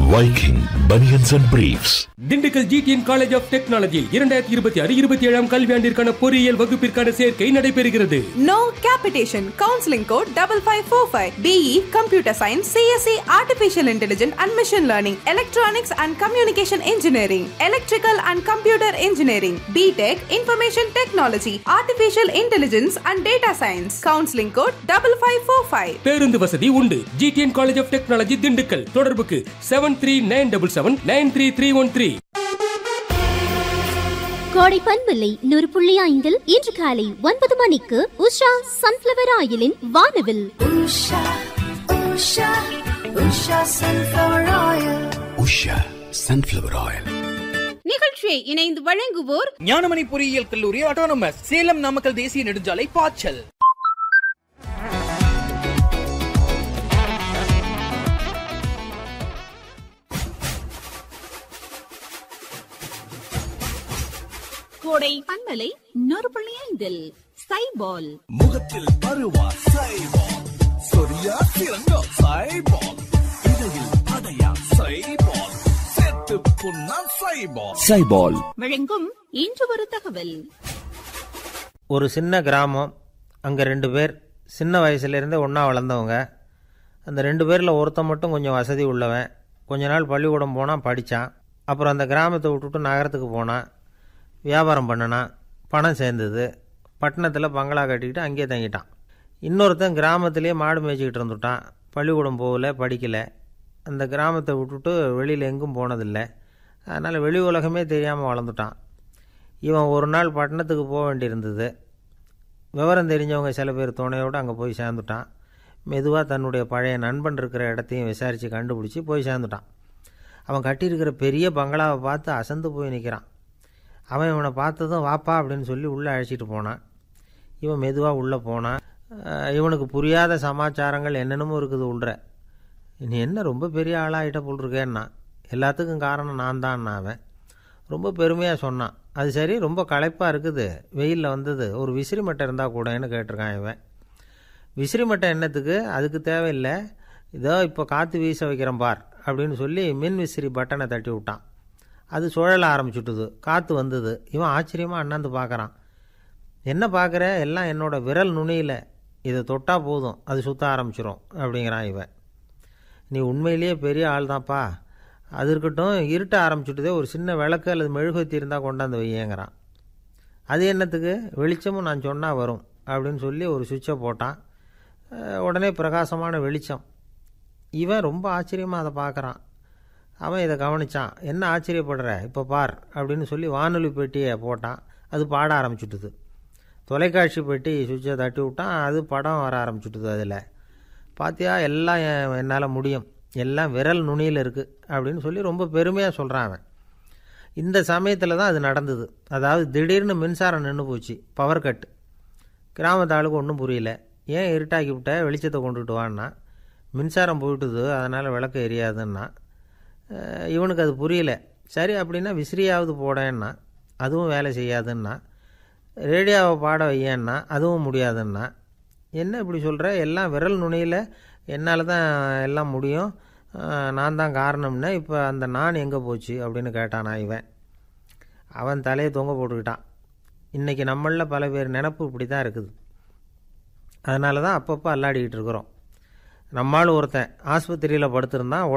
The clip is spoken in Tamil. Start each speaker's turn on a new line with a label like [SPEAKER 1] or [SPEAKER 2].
[SPEAKER 1] Viking Bunions and Briefs.
[SPEAKER 2] Dindigul GTN college of technology இரண்டாயிரத்தி இருபத்தி ஆறு இருபத்தி ஏழாம் கல்வியாண்டிற்கான பொறியியல் வகுப்பிற்கான சேர்க்கை நடைபெறுகிறது
[SPEAKER 3] No capitation. Counseling code double five four five. BE Computer Science, CSE Artificial Intelligence and Machine Learning, Electronics and Communication Engineering, Electrical and Computer Engineering, BTech Information Technology, Artificial Intelligence and Data Science. Counseling code double five four five.
[SPEAKER 2] பேருந்து வசதி உண்டு GTN college of technology Dindigul தொடர்புக்கு seven three nine double seven nine three three one three
[SPEAKER 4] Kodai பண்பில்லை நூறு புள்ளி ஐந்தில் இன்று காலை ஒன்பது மணிக்கு உஷா சன்ஃபிளவர் ஆயிலின் வானவில்
[SPEAKER 5] Usha, Usha, Usha sunflower oil.
[SPEAKER 6] Usha sunflower oil
[SPEAKER 7] நிகழ்ச்சியை இணைந்து வழங்குவோர்
[SPEAKER 8] ஞானமணி பொறியியல் கல்லூரி ஆட்டோனமஸ் சேலம் நாமக்கல் தேசிய நெடுஞ்சாலை பாய்ச்சல்
[SPEAKER 7] கோடை பண்பலை நூறு புள்ளி ஐந்தில் சைபால்
[SPEAKER 6] முகத்தில் பருவா சைபால் சொரியா சிறங்கோ சைபால் இடையில் அடையா சைபால் செத்து புண்ணா சைபால் சைபால்
[SPEAKER 7] வழங்கும் இன்று ஒரு தகவல்
[SPEAKER 9] ஒரு சின்ன கிராமம் அங்கே ரெண்டு பேர் சின்ன வயசுலேருந்தே ஒன்றா வளர்ந்தவங்க அந்த ரெண்டு பேரில் ஒருத்தன் மட்டும் கொஞ்சம் வசதி உள்ளவன் கொஞ்ச நாள் பள்ளிக்கூடம் போனான் படித்தான் அப்புறம் அந்த கிராமத்தை விட்டுட்டு நகரத்துக்கு போனான் வியாபாரம் பண்ணினான் பணம் சேர்ந்தது பட்டணத்தில் பங்களா கட்டிக்கிட்டு அங்கேயே தங்கிட்டான் இன்னொருத்தன் கிராமத்திலே மாடு மேய்ச்சிக்கிட்டு இருந்துட்டான் பள்ளிக்கூடம் போகல படிக்கலை அந்த கிராமத்தை விட்டுட்டு வெளியில் எங்கும் போனதில்லை அதனால் வெளி உலகமே தெரியாமல் வளர்ந்துட்டான் இவன் ஒரு நாள் பட்டணத்துக்கு போக வேண்டியிருந்தது விவரம் தெரிஞ்சவங்க சில பேர் துணையோடு அங்கே போய் சேர்ந்துட்டான் மெதுவாக தன்னுடைய பழைய நண்பன் இருக்கிற இடத்தையும் விசாரித்து கண்டுபிடிச்சி போய் சேர்ந்துட்டான் அவன் கட்டியிருக்கிற பெரிய பங்களாவை பார்த்து அசந்து போய் நிற்கிறான் அவன் இவனை பார்த்ததும் வாப்பா அப்படின்னு சொல்லி உள்ளே அழைச்சிட்டு போனான் இவன் மெதுவாக உள்ளே போனான் அஹ் இவனுக்கு புரியாத சமாச்சாரங்கள் என்னென்னமோ இருக்குது உள்ற நீ என்ன ரொம்ப பெரிய ஆளாகிட்ட போல் இருக்கேன்னா எல்லாத்துக்கும் காரணம் நான் தான் அவன் ரொம்ப பெருமையாக சொன்னான் அது சரி ரொம்ப களைப்பாக இருக்குது வெயிலில் வந்தது ஒரு விசிறி மட்டை இருந்தால் கூடன்னு கேட்டிருக்கான் இவன் விசிறி மட்டை என்னத்துக்கு அதுக்கு தேவையில்லை இதோ இப்போ காற்று வீச வைக்கிறேன் பார் அப்படின்னு சொல்லி மின் விசிறி பட்டனை தட்டி விட்டான் அது சுழல ஆரம்பிச்சுட்டுது காற்று வந்தது இவன் ஆச்சரியமாக அண்ணாந்து பார்க்குறான் என்ன பார்க்குற எல்லாம் என்னோட விரல் நுனியில் இதை தொட்டால் போதும் அது சுற்ற ஆரம்பிச்சிரும் அப்படிங்கிறான் இவன் நீ உண்மையிலேயே பெரிய ஆள் தான்ப்பா அது இருக்கட்டும் இருட்ட ஆரம்பிச்சுட்டுதே ஒரு சின்ன விளக்கு அல்லது மெழுகுவத்தி இருந்தால் கொண்டாந்து வையேங்கிறான் அது என்னத்துக்கு வெளிச்சமும் நான் சொன்னால் வரும் அப்படின்னு சொல்லி ஒரு சுவிட்சை போட்டான் அஹ் உடனே பிரகாசமான வெளிச்சம் இவன் ரொம்ப ஆச்சரியமாக அதை பார்க்குறான் அவன் இதை கவனிச்சான் என்ன ஆச்சரியப்படுற இப்போ பார் அப்படின்னு சொல்லி வானொலி பெட்டியை போட்டான் அது பாட ஆரம்பிச்சுட்டுது தொலைக்காட்சி பெட்டி சுவிட்சை தட்டி விட்டான் அது படம் வர ஆரம்பிச்சுட்டுது அதில் பாத்தியா எல்லாம் என்- என்னால் முடியும் எல்லாம் விரல் நுனியில் இருக்குது அப்படின்னு சொல்லி ரொம்ப பெருமையாக சொல்கிறான் அவன் இந்த சமயத்தில் தான் அது நடந்தது அதாவது திடீர்னு மின்சாரம் நின்று போச்சு பவர் கட் கிராமத்து ஆளுக்கு ஒன்றும் புரியல ஏன் இருட்டாக்கி விட்ட வெளிச்சத்தை கொண்டுட்டு வான்னா மின்சாரம் போயிட்டுது அதனால் விளக்கு எரியாதுன்னா அஹ் இவனுக்கு அது புரியல சரி அப்படின்னா விசிறியாவது போடேன்னா அதுவும் வேலை செய்யாதுன்னா ரேடியோவை பாட வையேன்னா அதுவும் முடியாதுன்னா என்ன இப்படி சொல்கிற எல்லாம் விரல் நுனியில் என்னால் தான் எல்லாம் முடியும் அஹ் நான் தான் காரணம்னா இப்போ அந்த நான் எங்கே போச்சு அப்படின்னு கேட்டானா இவன் அவன் தலையை தொங்க போட்டுக்கிட்டான் இன்றைக்கி நம்மளில் பல பேர் நினப்பு இப்படி தான் இருக்குது அதனால தான் அப்பப்போ அல்லாடிக்கிட்டு இருக்கிறோம் நம்மால் ஒருத்தன் ஆஸ்பத்திரியில் படுத்திருந்தான்